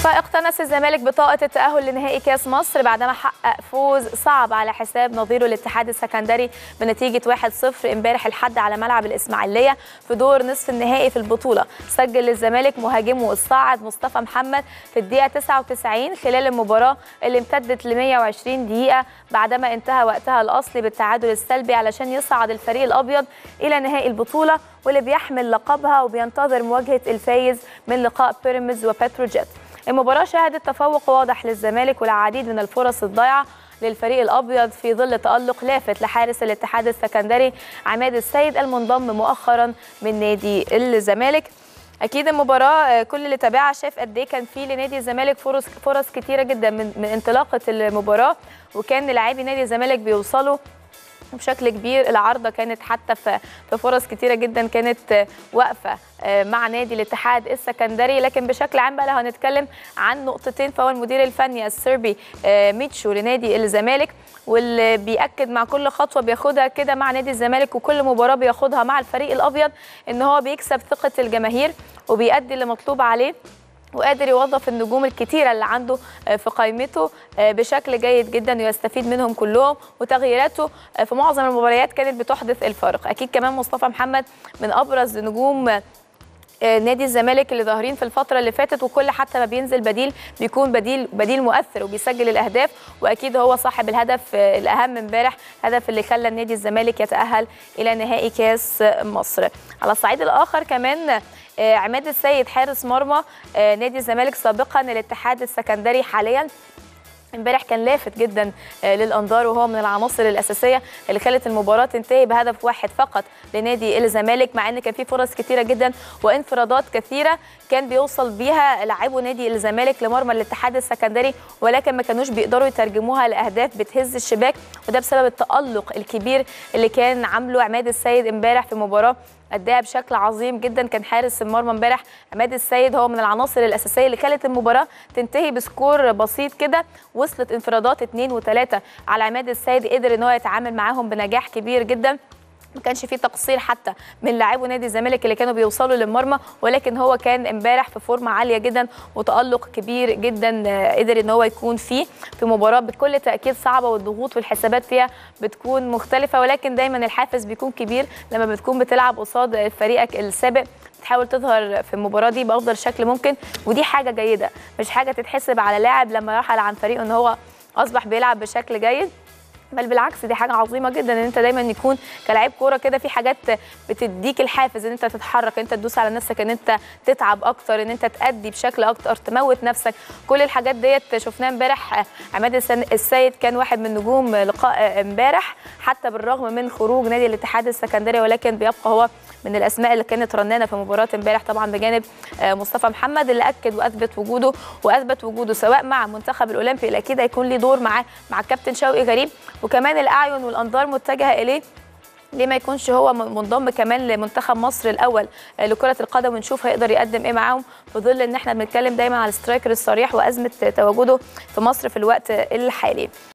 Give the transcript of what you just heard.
فاقتنص الزمالك بطاقة التأهل لنهائي كأس مصر بعدما حقق فوز صعب على حساب نظيره الاتحاد السكندري بنتيجة 1-0 امبارح الحد على ملعب الإسماعيلية في دور نصف النهائي في البطولة سجل للزمالك مهاجمه الصاعد مصطفى محمد في الدقيقة 99 خلال المباراة اللي امتدت ل 120 دقيقة بعدما انتهى وقتها الأصلي بالتعادل السلبي علشان يصعد الفريق الأبيض إلى نهائي البطولة واللي بيحمل لقبها وبينتظر مواجهة الفايز من لقاء بيراميدز وبتروجيت المباراة شهدت تفوق واضح للزمالك والعديد من الفرص الضايعة للفريق الابيض في ظل تالق لافت لحارس الاتحاد السكندري عماد السيد المنضم مؤخرا من نادي الزمالك اكيد المباراه كل اللي تابعها شاف قد ايه كان في لنادي الزمالك فرص فرص كتيره جدا من, من انطلاقه المباراه وكان لاعبي نادي الزمالك بيوصلوا بشكل كبير العارضه كانت حتى في فرص كتيره جدا كانت واقفه مع نادي الاتحاد السكندري لكن بشكل عام بقى لو هنتكلم عن نقطتين فهو المدير الفني السربي ميتشو لنادي الزمالك واللي بياكد مع كل خطوه بياخدها كده مع نادي الزمالك وكل مباراه بياخدها مع الفريق الابيض ان هو بيكسب ثقه الجماهير وبيأدي اللي مطلوب عليه وقادر يوظف النجوم الكتيره اللي عنده في قائمته بشكل جيد جدا ويستفيد منهم كلهم وتغييراته في معظم المباريات كانت بتحدث الفارق اكيد كمان مصطفى محمد من ابرز نجوم نادي الزمالك اللي ظاهرين في الفتره اللي فاتت وكل حتى ما بينزل بديل بيكون بديل بديل مؤثر وبيسجل الاهداف واكيد هو صاحب الهدف الاهم امبارح الهدف اللي خلى نادي الزمالك يتاهل الى نهائي كاس مصر على الصعيد الاخر كمان عماد السيد حارس مرمى نادي الزمالك سابقا الاتحاد السكندري حاليا امبارح كان لافت جدا للانظار وهو من العناصر الاساسيه اللي خلت المباراه تنتهي بهدف واحد فقط لنادي الزمالك مع ان كان في فرص كثيره جدا وانفرادات كثيره كان بيوصل بيها لاعبو نادي الزمالك لمرمى الاتحاد السكندري ولكن ما كانوش بيقدروا يترجموها لاهداف بتهز الشباك وده بسبب التالق الكبير اللي كان عامله عماد السيد امبارح في مباراه اداها بشكل عظيم جدا كان حارس المرمى امبارح عماد السيد هو من العناصر الاساسيه اللي خلت المباراه تنتهي بسكور بسيط كده وصلت انفرادات اثنين وثلاثه على عماد السيد قدر ان هو يتعامل معاهم بنجاح كبير جدا ما كانش في تقصير حتى من لاعبو نادي الزمالك اللي كانوا بيوصلوا للمرمى ولكن هو كان امبارح في فورمه عاليه جدا وتالق كبير جدا قدر ان هو يكون فيه في مباراه بكل تاكيد صعبه والضغوط والحسابات فيها بتكون مختلفه ولكن دايما الحافز بيكون كبير لما بتكون بتلعب قصاد فريقك السابق تحاول تظهر في المباراه دي بافضل شكل ممكن ودي حاجه جيده مش حاجه تتحسب على لاعب لما رحل عن فريقه ان هو اصبح بيلعب بشكل جيد بل بالعكس دي حاجه عظيمه جدا ان انت دايما يكون كلاعب كوره كده في حاجات بتديك الحافز ان انت تتحرك ان انت تدوس على نفسك ان انت تتعب اكتر ان انت تادي بشكل اكتر تموت نفسك كل الحاجات ديت شفناها امبارح عماد السيد كان واحد من نجوم لقاء امبارح حتى بالرغم من خروج نادي الاتحاد السكندري ولكن بيبقى هو من الاسماء اللي كانت رنانه في مباراه امبارح طبعا بجانب مصطفى محمد اللي اكد واثبت وجوده واثبت وجوده سواء مع المنتخب الاولمبي اللي اكيد هيكون ليه دور معاه مع الكابتن شوقي غريب وكمان الاعين والانظار متجهه اليه ليه ما يكونش هو منضم كمان لمنتخب مصر الاول لكره القدم ونشوف هيقدر يقدم ايه معاهم في ظل ان احنا بنتكلم دايما على السترايكر الصريح وازمه تواجده في مصر في الوقت الحالي